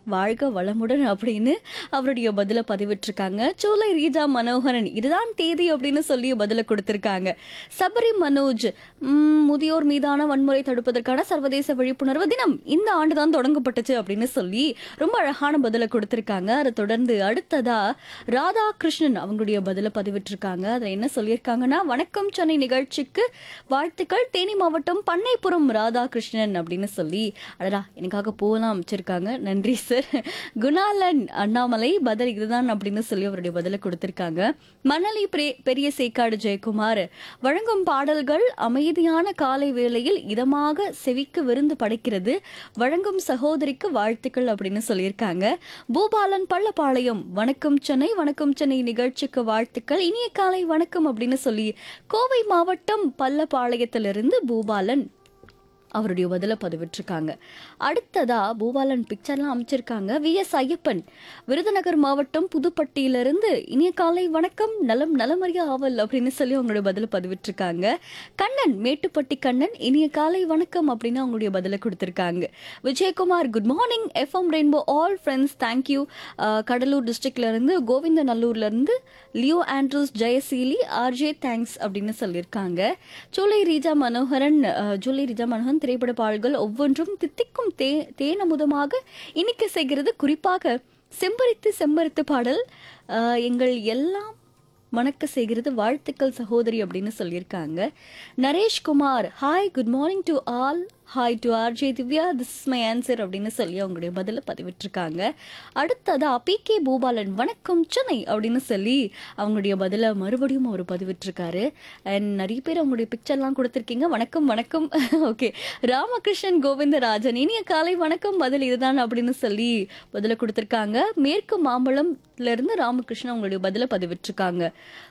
வாழ்க வளமுடன் அப்படின்னு அவருடைய பதில பதிவிட்டிருக்காங்க சோலை ரீஜா மனோகரன் இதுதான் தேதி அப்படின்னு சொல்லி பதில கொடுத்திருக்காங்க சபரி மனோஜ் ம், முதியோர் மீதான வன்முறை தடுப்பதற்கான சர்வதேச விழிப்புணர்வு தினம் இந்த ஆண்டு தான் தொடங்கப்பட்டுச்சு அப்படின்னு சொல்லி ரொம்ப அழகான பதில கொடுத்திருக்காங்க அதை தொடர்ந்து அடுத்ததா ராதாகிருஷ்ணன் அவங்களுடைய பதில பதிவிட்டிருக்காங்க அதுல என்ன சொல்லியிருக்காங்கன்னா வணக்கம் சென்னை நிகழ்ச்சிக்கு வாழ்த்துக்கள் தேனி மாவட்டம் பண்ணைப்புறம் ராதாகிருஷ்ணன் அப்படின்னு சொல்லி அடடா எனக்காக போலாம் அமைச்சிருக்காங்க நன்றி சார் குணாலன் அண்ணாமலை பதில் இதுதான் அப்படின்னு சொல்லி அவருடைய பதில கொடுத்திருக்காங்க மணலி பெரிய- பெரிய சேக்காடு ஜெயக்குமார் வழங்கும் பாடல்கள் அமைதியான காலை வேளையில் இதமாக செவிக்கு விருந்து படைக்கிறது வழங்கும் சகோதரிக்கு வாழ்த்துக்கள் அப்படின்னு சொல்லியிருக்காங்க பூபாலன் பள்ளப்பாளையம் வணக்கம் சென்னை வணக்கம் சென்னை நிகழ்ச்சிக்கு வாழ்த்துக்கள் இனிய காலை வணக்கம் அப்படின்னு சொல்லி கோவை மாவட்டம் பள்ளப்பாளையத்திலிருந்து பூபாலன் அவருடைய பதில பதிவிட்டிருக்காங்க அடுத்ததா பூபாலன் பிக்சர்லாம் அமைச்சிருக்காங்க வி எஸ் ஐயப்பன் விருதுநகர் மாவட்டம் புதுப்பட்டியிலிருந்து இனிய காலை வணக்கம் நலம் நலமறிய ஆவல் அப்படின்னு சொல்லி அவங்களுடைய பதில பதிவிட்டிருக்காங்க கண்ணன் மேட்டுப்பட்டி கண்ணன் இனிய காலை வணக்கம் அப்படின்னு அவங்களுடைய பதில கொடுத்திருக்காங்க Vijayakumar good morning FM rainbow all friends thank you Cuddalore டிஸ்ட்ரிக்ட்ல இருந்து கோவிந்தநல்லூர்ல இருந்து Leo Andrews Jayaseeli RJ thanks அப்படின்னு சொல்லியிருக்காங்க ஜூலை ரீஜா மனோகரன் அஹ், ஜூலை ரீஜா மனோகரன் திரைப்பட பாடல்கள் ஒவ்வொன்றும் தித்திக்கும் தே தேனமுதமாக இனிக்க செய்கிறது குறிப்பாக செம்பரித்து செம்பரித்து பாடல் அஹ், எங்கள் எல்லாம் மணக்க செய்கிறது வாழ்த்துக்கள் சகோதரி அப்படின்னு சொல்லியிருக்காங்க Nareshkumar hi good morning to all hi to RJ Divya this is my answer அப்படின்னு சொல்லி அவங்களுடைய பதில பதிவிட்டிருக்காங்க அடுத்ததா பி கே பூபாலன் வணக்கம் சென்னை அப்படின்னு சொல்லி அவங்களுடைய பதில மறுபடியும் அவர் பதிவிட்டிருக்காரு அண்ட் நிறைய பேர் அவங்களுடைய பிக்சர்லாம் கொடுத்துருக்கீங்க வணக்கம் வணக்கம் ஓகே ராமகிருஷ்ணன் கோவிந்தராஜன் இனிய காலை வணக்கம் பதில் இதுதான் அப்படின்னு சொல்லி பதில கொடுத்துருக்காங்க மேற்கு மாம்பழம்ல இருந்து ராமகிருஷ்ணன் அவங்களுடைய பதில பதிவிட்டிருக்காங்க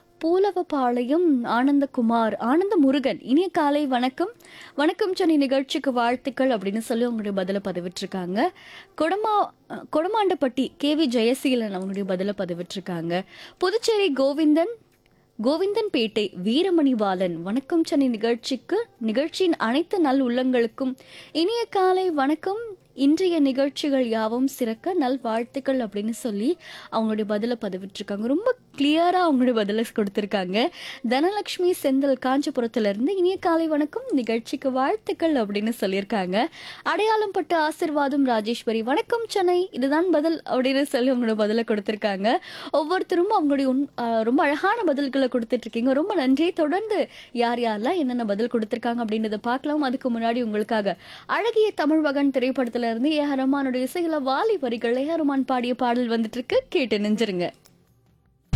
பூலவபாளையம் ஆனந்தகுமார் ஆனந்த முருகன் இனிய காலை வணக்கம் வணக்கம் சென்னை நிகழ்ச்சிக்கு வாழ்த்துக்கள் அப்படின்னு சொல்லி அவங்களுடைய பதில பதிவிட்டிருக்காங்க கொடமா கொடமாண்டப்பட்டி கே வி ஜெயசீலன் அவங்களுடைய பதில பதிவிட்டிருக்காங்க புதுச்சேரி கோவிந்தன் கோவிந்தன் பேட்டை வீரமணி பாலன் வணக்கம் சென்னை நிகழ்ச்சிக்கு நிகழ்ச்சியின் அனைத்து நல் உள்ளங்களுக்கும் இனிய காலை வணக்கம் இன்றைய நிகழ்ச்சிகள் யாவும் சிறக்க நல் வாழ்த்துக்கள் அப்படின்னு சொல்லி அவங்களுடைய பதில பதிவிட்டிருக்காங்க ரொம்ப கிளியரா அவங்களுடைய பதில கொடுத்திருக்காங்க தனலட்சுமி செந்தில் காஞ்சிபுரத்துல இருந்து இனிய காலை வணக்கம் நிகழ்ச்சிக்கு வாழ்த்துக்கள் அப்படின்னு சொல்லியிருக்காங்க அடையாளம் பட்ட ஆசிர்வாதம் ராஜேஸ்வரி வணக்கம் சென்னை இதுதான் பதில் அப்படின்னு சொல்லி அவங்களோட பதில கொடுத்திருக்காங்க ஒவ்வொருத்தரும் அவங்களுடைய உன்- ஆஹ் ரொம்ப அழகான பதில்களை கொடுத்துட்டு இருக்கீங்க ரொம்ப நன்றி தொடர்ந்து யார் யாரெல்லாம் என்னென்ன பதில் கொடுத்திருக்காங்க அப்படின்றத பார்க்கலாம் அதுக்கு முன்னாடி உங்களுக்காக அழகிய தமிழ் மகன் திரைப்படத்துல இருந்து ஏ ஆர் ரஹ்மானுடைய இசையில வாலி வரிகள் ஏ ஆர் ரஹ்மான் பாடிய பாடல் வந்துட்டு இருக்கு கேட்டு நெஞ்சிருங்க